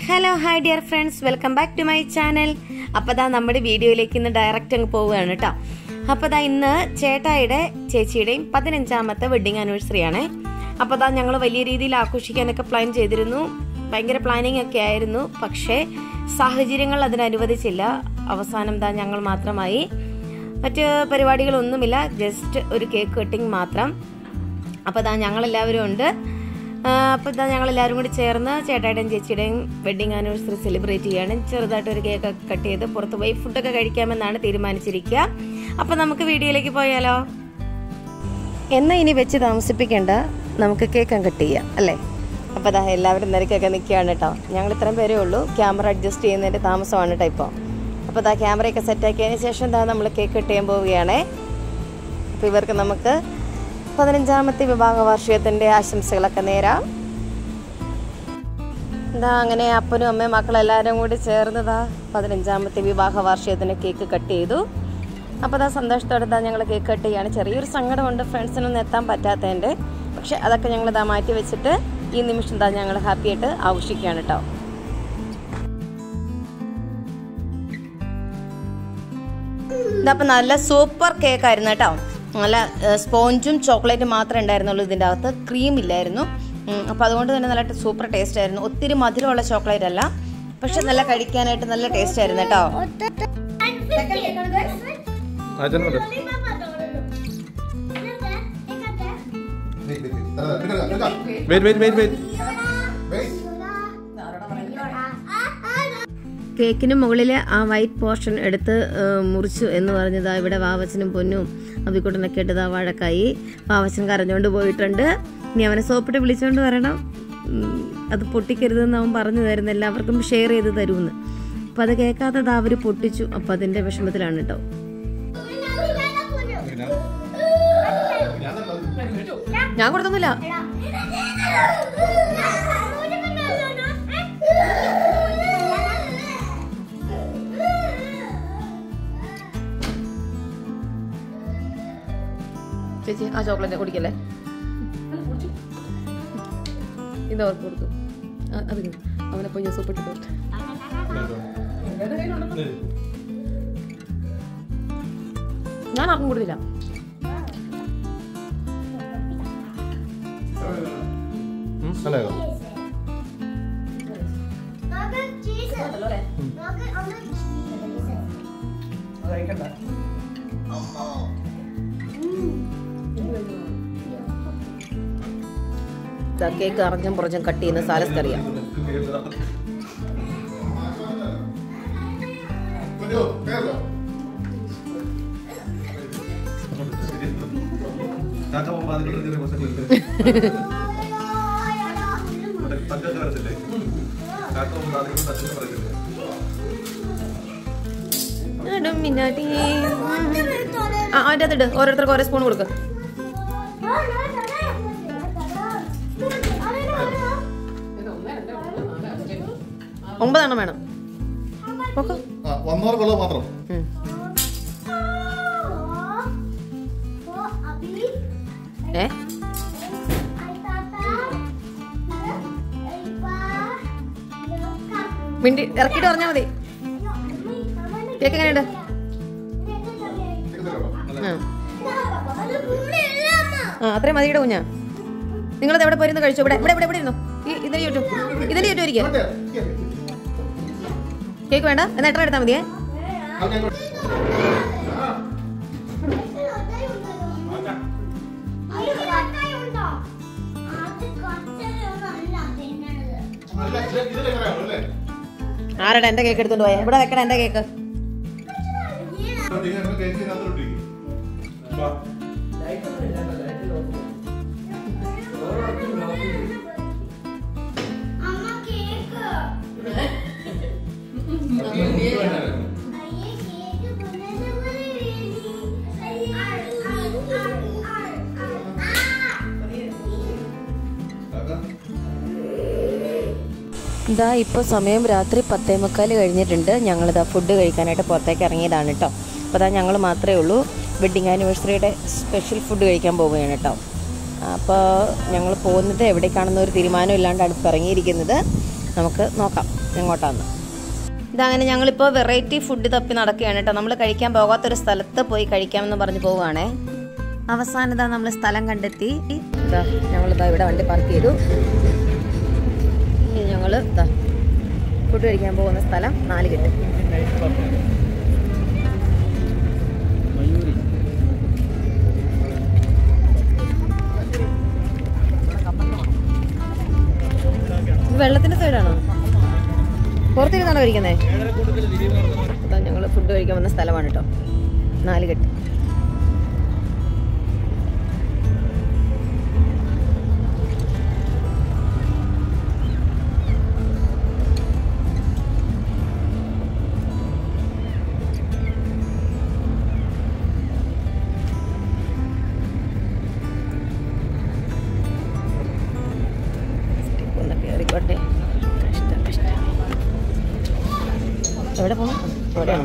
Hello hi dear friends welcome back to my channel അപ്പോൾ ദാ നമ്മുടെ വീഡിയോയിലേക്ക് ഇന്ന് ഡയറക്റ്റ് അങ്ങ് പോവുകയാണ് കേട്ടോ അപ്പോൾ ദാ ഇന്ന് ചേട്ടായുടെ ചേച്ചിയുടെയും പതിനഞ്ചാമത്തെ വെഡിങ് ആനിവേഴ്സറി ആണ് അപ്പോൾ ദാ ഞങ്ങൾ വലിയ രീതിയിൽ ആഘോഷിക്കാനൊക്കെ പ്ലാൻ ചെയ്തിരുന്നു ഭയങ്കര പ്ലാനിങ് ഒക്കെ ആയിരുന്നു പക്ഷേ സാഹചര്യങ്ങൾ അതിനനുവദിച്ചില്ല അവസാനം ദാ ഞങ്ങൾ മാത്രമായി മറ്റ് പരിപാടികളൊന്നുമില്ല ജസ്റ്റ് ഒരു കേക്ക് കട്ടിങ് മാത്രം അപ്പോൾ ഇതാ ഞങ്ങളെല്ലാവരും ഉണ്ട് അപ്പോൾ ഇതാ ഞങ്ങളെല്ലാവരും കൂടി ചേർന്ന് ചേട്ടായുടെയും ചേച്ചിയുടെയും വെഡിങ് ആനിവേഴ്സറി സെലിബ്രേറ്റ് ചെയ്യാണ് ചെറുതായിട്ട് ഒരു കേക്ക് കട്ട് ചെയ്ത് പുറത്ത് പോയി ഫുഡൊക്കെ കഴിക്കാമെന്നാണ് തീരുമാനിച്ചിരിക്കുക അപ്പോൾ നമുക്ക് വീഡിയോയിലേക്ക് പോയാലോ എന്നാൽ ഇനി വെച്ച് താമസിപ്പിക്കേണ്ട നമുക്ക് കേക്ക് കട്ട് ചെയ്യാം അല്ലേ അപ്പോൾ അതാ എല്ലാവരും നിരക്കൊക്കെ നിൽക്കുകയാണ് കേട്ടോ ഞങ്ങൾ ഇത്രയും പേരേ ഉള്ളൂ ക്യാമറ അഡ്ജസ്റ്റ് ചെയ്യുന്നതിൻ്റെ താമസമാണ് കേട്ടോ ഇപ്പോൾ അപ്പോൾ ഇതാ ക്യാമറയൊക്കെ സെറ്റാക്കിയതിന് ശേഷം ഇതാ നമ്മൾ കേക്ക് കട്ട് ചെയ്യാൻ പോവുകയാണേ അപ്പോൾ ഇവർക്ക് നമുക്ക് പതിനഞ്ചാമത്തെ വിവാഹ വാർഷികത്തിൻ്റെ ആശംസകളൊക്കെ നേരാം എന്താ അങ്ങനെ അപ്പനും അമ്മയും മക്കളെല്ലാവരും കൂടി ചേർന്നതാ പതിനഞ്ചാമത്തെ വിവാഹ വാർഷികത്തിന് കേക്ക് കട്ട് ചെയ്തു അപ്പോൾ അതാ സന്തോഷത്തോടെ ഇതാ ഞങ്ങൾ കേക്ക് കട്ട് ചെയ്യാണ് ചെറിയൊരു സങ്കടമുണ്ട് ഫ്രണ്ട്സിനൊന്നും എത്താൻ പറ്റാത്തതിൻ്റെ പക്ഷെ അതൊക്കെ ഞങ്ങൾ ഇതാ മാറ്റി വെച്ചിട്ട് ഈ നിമിഷം ഇതാ ഞങ്ങൾ ഹാപ്പി ആയിട്ട് ആഘോഷിക്കുകയാണ് കേട്ടോ ഇതപ്പോൾ നല്ല സൂപ്പർ കേക്ക് ആയിരുന്നു കേട്ടോ നല്ല സ്പോഞ്ചും ചോക്ലേറ്റും മാത്രമേ ഉണ്ടായിരുന്നുള്ളൂ ഇതിൻ്റെ അകത്ത് ക്രീം ഇല്ലായിരുന്നു അപ്പോൾ അതുകൊണ്ട് തന്നെ നല്ല സൂപ്പർ ടേസ്റ്റ് ആയിരുന്നു ഒത്തിരി മധുരമുള്ള ചോക്ലേറ്റ് അല്ല പക്ഷെ നല്ല കഴിക്കാനായിട്ട് നല്ല ടേസ്റ്റ് ആയിരുന്നു കേട്ടോ അയച്ചോണ്ട് വെയിറ്റ് വെയിറ്റ് വെയിറ്റ് വെയിറ്റ് കേക്കിന് മുകളിൽ ആ വൈറ്റ് പോർഷൻ എടുത്ത് ഏഹ്, മുറിച്ചു എന്ന് പറഞ്ഞതാ ഇവിടെ വാവച്ചനും പൊന്നും അബിക്കുട്ടനൊക്കെ ഇട്ടതാ വഴക്കായി വാവച്ചൻ കരഞ്ഞോണ്ട് പോയിട്ടുണ്ട് ഇനി അവനെ സോപ്പിട്ട് വിളിച്ചോണ്ട് വരണം ഉം, അത് പൊട്ടിക്കരുതെന്ന് അവൻ പറഞ്ഞു തരുന്നു എല്ലാവർക്കും ഷെയർ ചെയ്ത് തരുമെന്ന് അപ്പം അത് കേൾക്കാത്തത് അവർ പൊട്ടിച്ചു അപ്പം അതിൻ്റെ വിഷമത്തിലാണ് കേട്ടോ ഞാൻ കൊടുത്തൊന്നുമില്ല ചേച്ചി ആ ചോക്ലേറ്റ് കുടിക്കല്ലേ ഇത് അവർക്ക് കൊടുത്തു ആ, അത് കഴിഞ്ഞു. അവനെ പോയി ഞാൻ സൂപ്പിട്ട് കൊടുത്തു ഞാൻ ആർക്കും കൊടുത്തില്ല അല്ലേ കേക്ക് അറിഞ്ഞും പുറഞ്ഞും കട്ട് ചെയ്യുന്ന സാലസ്കറിയാം ആ അതിൻ്റെ അതിട്ട് ഓരോരുത്തർക്ക് ഓരോ സ്പൂൺ കൊടുക്കുക ഒമ്പതെണ്ണം വേണം നോക്കൂ വന്നവർക്കുള്ള മാത്രം ഉം. ഏ മിണ്ടി ഇറക്കിയിട്ട് പറഞ്ഞാൽ മതി കേക്ക് എങ്ങനെയുണ്ട് ആ. ആ അത്രയും മതിയുടെ കുഞ്ഞാ നിങ്ങളത് എവിടെ പോയിരുന്നു കഴിച്ചു ഇവിടെ ഇവിടെ ഇവിടെ ഇവിടെ ഇരുന്നു ഈ ഇതിന് ചുറ്റും ഇതിന് ചുറ്റും ഇരിക്കുക കേക്ക് വേണ്ട എന്നാ എത്ര എടുത്താൽ മതിയേ ആരടാ എന്റെ കേക്ക് എടുത്തോണ്ട് പോയാ ഇവിടെ വെക്കടാ എന്റെ കേക്ക് ഇതാ ഇപ്പോൾ സമയം രാത്രി പത്തേ മുക്കാൽ കഴിഞ്ഞിട്ടുണ്ട് ഞങ്ങളിതാ ഫുഡ് കഴിക്കാനായിട്ട് പുറത്തേക്ക് ഇറങ്ങിയതാണ് കേട്ടോ അപ്പോൾ അതാ ഞങ്ങൾ മാത്രമേ ഉള്ളൂ വെഡിങ് ആനിവേഴ്സറിയുടെ സ്പെഷ്യൽ ഫുഡ് കഴിക്കാൻ പോവുകയാണ് കേട്ടോ അപ്പോൾ ഞങ്ങൾ പോകുന്നത് എവിടേക്കാണെന്ന് ഒരു തീരുമാനം ഇല്ലാണ്ടാണ് ഇപ്പോൾ ഇറങ്ങിയിരിക്കുന്നത് നമുക്ക് നോക്കാം എങ്ങോട്ടാന്ന് ഇതങ്ങനെ ഞങ്ങളിപ്പോൾ വെറൈറ്റി ഫുഡ് തപ്പി നടക്കുകയാണ് കേട്ടോ നമ്മൾ കഴിക്കാൻ പോകാത്തൊരു സ്ഥലത്ത് പോയി കഴിക്കാമെന്ന് പറഞ്ഞ് പോവുകയാണേ അവസാനം ഇതാ നമ്മൾ സ്ഥലം കണ്ടെത്തി ഇതാ ഞങ്ങളിതാ ഇവിടെ വണ്ടി പാർക്ക് ചെയ്തു ഇനി ഞങ്ങൾ ഇതാ ഫുഡ് കഴിക്കാൻ പോകുന്ന സ്ഥലം നാല് കെട്ട് ഇത് വെള്ളത്തിന്റെ സൈഡാണോ പുറത്തിരുന്നാണോ കഴിക്കുന്നത് അതാ ഞങ്ങൾ ഫുഡ് കഴിക്കാൻ വന്ന സ്ഥലമാണ് കേട്ടോ നാല് കെട്ട് ഒന്ന് കയറിക്കോട്ടെ കഷ്ടം കഷ്ടം എവിടെ പോകണം എവിടെയാണോ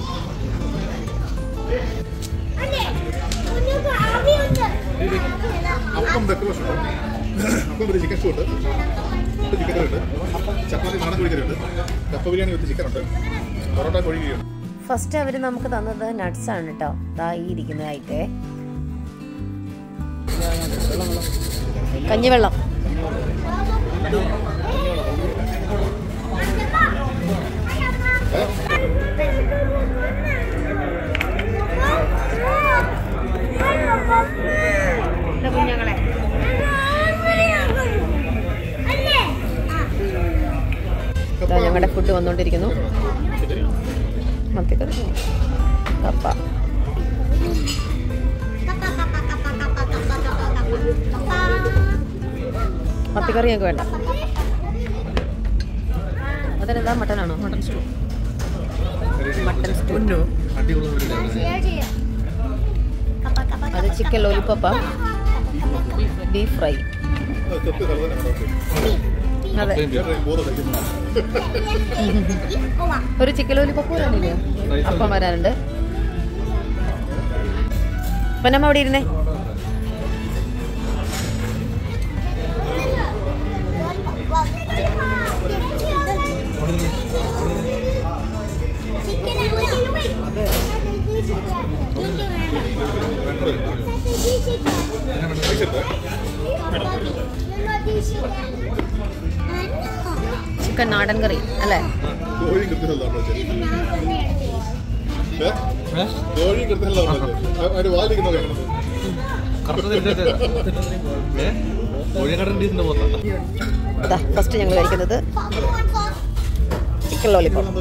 അപ്പം ഡെക്കറേഷൻ ഉണ്ട് അപ്പം ഒരു ചിക്കൻ ഷൂ ഉണ്ട് ചിക്കൻ കറി ഉണ്ട് ചപ്പാത്തി നാടൻ കോഴിക്കറി ഉണ്ട് കപ്പ ബിരിയാണി വിത്ത് ചിക്കൻ ഉണ്ട് പൊറോട്ട കോഴിക്കറി ഉണ്ട് ഫസ്റ്റ് അവർ നമുക്ക് തന്നത് നട്ട്സ് ആണ് കേട്ടോ ദാ ഈ ഇരിക്കുന്നതായിട്ടേ കഞ്ഞിവെള്ളം കുഞ്ഞുങ്ങളെ ഇതാ ഞങ്ങളുടെ ഫുഡ് വന്നുകൊണ്ടിരിക്കുന്നു മത്തിക്കറി കപ്പ മത്തിക്കറി ഞങ്ങൾക്ക് വേണ്ട അതിനെന്താ മട്ടനാണോ മട്ടൺ സ്റ്റൂ മട്ടൺ സ്റ്റൂ അത് ചിക്കൻ ലോലിപ്പപ്പ ബീഫ് ഫ്രൈ ചെത്ത് കറുതന്നെ അതെ ബോധം കഴിക്കുന്നു ഒരു ചിക്കൻ ലോലിപ്പപ്പ് വരാനില്ലേ അപ്പം വരാനുണ്ട് പൊന്നമ്മ അവിടെ ഇരുന്നേ ചിക്കൻ നാടൻ കറി അല്ലേ കോഴി കൃത്യസ്ഥലത്താണ് കോഴി കൃത്യസ്ഥലത്താണ് അതിന്റെ വാലിരിക്കുന്നത് കാണുന്നത് അതാ ഫസ്റ്റ് ഞങ്ങൾ കഴിക്കുന്നത് ചിക്കൻ ലോലിപ്പോപ്പ്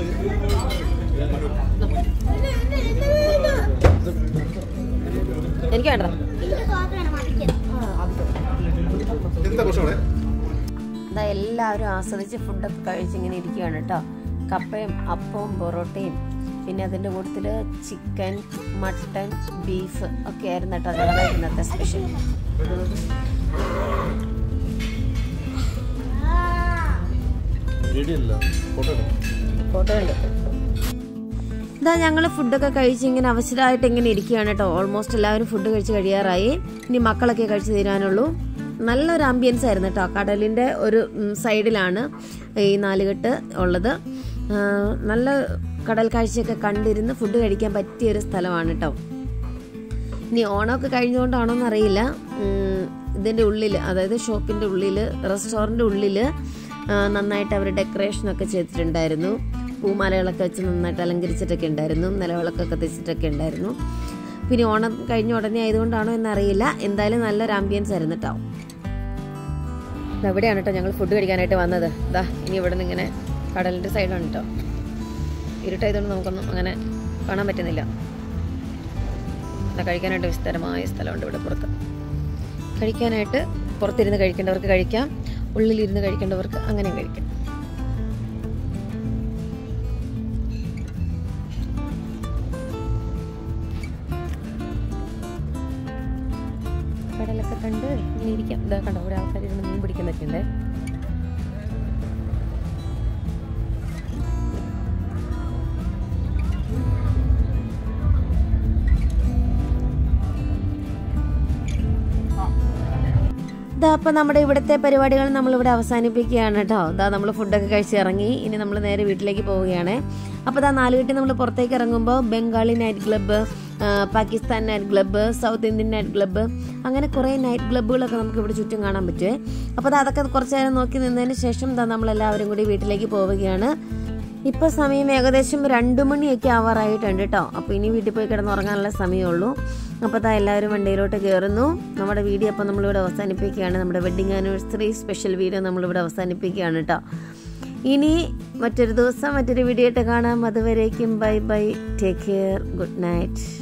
എനിക്ക് വേണ്ട എന്താ പ്രശ്നമാണ് അതാ എല്ലാവരും ആസ്വദിച്ച് ഫുഡൊക്കെ കഴിച്ച് ഇങ്ങനെ ഇരിക്കുകയാണ് കേട്ടോ കപ്പയും അപ്പവും പൊറോട്ടയും പിന്നെ അതിൻ്റെ കൂട്ടത്തിൽ ചിക്കൻ മട്ടൻ ബീഫ് ഒക്കെ ആയിരുന്നു കേട്ടോ ഞങ്ങളുടെ ഇന്നത്തെ സ്പെഷ്യൽ ഫോട്ടോ ഉണ്ട് ഇതാ ഞങ്ങൾ ഫുഡൊക്കെ കഴിച്ച് ഇങ്ങനെ അവശരായിട്ട് ഇങ്ങനെ ഇരിക്കുകയാണ് കേട്ടോ ഓൾമോസ്റ്റ് എല്ലാവരും ഫുഡ് കഴിച്ച് കഴിയാറായി ഇനി മക്കളൊക്കെ കഴിച്ച് തീരാനുള്ളൂ നല്ലൊരു ആംബിയൻസ് ആയിരുന്നു കേട്ടോ കടലിൻ്റെ ഒരു ഉം, സൈഡിലാണ് ഈ നാലുകെട്ട് ഉള്ളത് ആ, നല്ല കടൽ കാഴ്ചയൊക്കെ കണ്ടിരുന്ന് ഫുഡ് കഴിക്കാൻ പറ്റിയ ഒരു സ്ഥലമാണ് കേട്ടോ ഇനി ഓണമൊക്കെ കഴിഞ്ഞുകൊണ്ടാണോ എന്നറിയില്ല ഉം, ഇതിൻ്റെ ഉള്ളിൽ അതായത് ഷോപ്പിൻ്റെ ഉള്ളിൽ റെസ്റ്റോറൻറ്റ് ഉള്ളിൽ നന്നായിട്ട് അവർ ഡെക്കറേഷനൊക്കെ ചെയ്തിട്ടുണ്ടായിരുന്നു പൂമാലകളൊക്കെ വെച്ച് നന്നായിട്ട് അലങ്കരിച്ചിട്ടൊക്കെ ഉണ്ടായിരുന്നു നിലവിളക്കൊക്കെ തെച്ചിട്ടൊക്കെ ഉണ്ടായിരുന്നു പിന്നെ ഓണം കഴിഞ്ഞ ഉടനെ ആയതുകൊണ്ടാണോ എന്നറിയില്ല എന്തായാലും നല്ലൊരു ആംബിയൻസ് ആയിരുന്നു കേട്ടോ എവിടെയാണ് കേട്ടോ ഞങ്ങൾ ഫുഡ് കഴിക്കാനായിട്ട് വന്നത് ഇതാ ഇനി ഇവിടെ നിന്ന് ഇങ്ങനെ കടലിൻ്റെ സൈഡാണ് കേട്ടോ ഇരുട്ടായതുകൊണ്ട് നമുക്കൊന്നും അങ്ങനെ കാണാൻ പറ്റുന്നില്ല എന്നാ കഴിക്കാനായിട്ട് വിസ്താരമായ സ്ഥലമുണ്ട് ഇവിടെ പുറത്ത് കഴിക്കാനായിട്ട് പുറത്തിരുന്ന് കഴിക്കേണ്ടവർക്ക് കഴിക്കാം ഉള്ളിലിരുന്ന് കഴിക്കേണ്ടവർക്ക് അങ്ങനെയും കഴിക്കാം കടലൊക്കെ കണ്ട് ഇങ്ങനെ ഇരിക്കാം ഇതാ കണ്ടോ ഇവിടെ ആൾക്കാർ ഇരുന്ന് മീൻ പിടിക്കുന്നൊക്കെ ഉണ്ട് ഇതാ അപ്പം നമ്മുടെ ഇവിടുത്തെ പരിപാടികൾ നമ്മളിവിടെ അവസാനിപ്പിക്കുകയാണ് കേട്ടോ ഇതാ നമ്മൾ ഫുഡൊക്കെ കഴിച്ച് ഇറങ്ങി ഇനി നമ്മൾ നേരെ വീട്ടിലേക്ക് പോവുകയാണ് അപ്പോൾ ഇതാ നാലുകെട്ടി നമ്മൾ പുറത്തേക്ക് ഇറങ്ങുമ്പോൾ Bengali night club Pakistan night club south Indian night club അങ്ങനെ കുറേ നൈറ്റ് ക്ലബ്ബുകളൊക്കെ നമുക്ക് ഇവിടെ ചുറ്റും കാണാൻ പറ്റുമേ അപ്പോൾ ദാ അതൊക്കെ കുറച്ച് നേരം നോക്കി നിന്നതിന് ശേഷം ദാ നമ്മളെല്ലാവരും കൂടി വീട്ടിലേക്ക് പോവുകയാണ് ഇപ്പൊ സമയം ഏകദേശം രണ്ടു മണിയൊക്കെ ആവാറായിട്ടുണ്ട് കേട്ടോ അപ്പോൾ ഇനി വീട്ടിൽ പോയി കിടന്നുറങ്ങാനുള്ള സമയമുള്ളൂ അപ്പോൾ അതാ എല്ലാവരും വണ്ടിയിലോട്ട് കയറുന്നു നമ്മുടെ വീഡിയോ അപ്പോൾ നമ്മളിവിടെ അവസാനിപ്പിക്കുകയാണ് നമ്മുടെ വെഡിങ് ആനിവേഴ്സറി സ്പെഷ്യൽ വീഡിയോ നമ്മളിവിടെ അവസാനിപ്പിക്കുകയാണ് കേട്ടോ ഇനി മറ്റൊരു ദിവസം മറ്റൊരു വീഡിയോ ആയിട്ട് കാണാം അതുവരേക്കും bye bye take care good night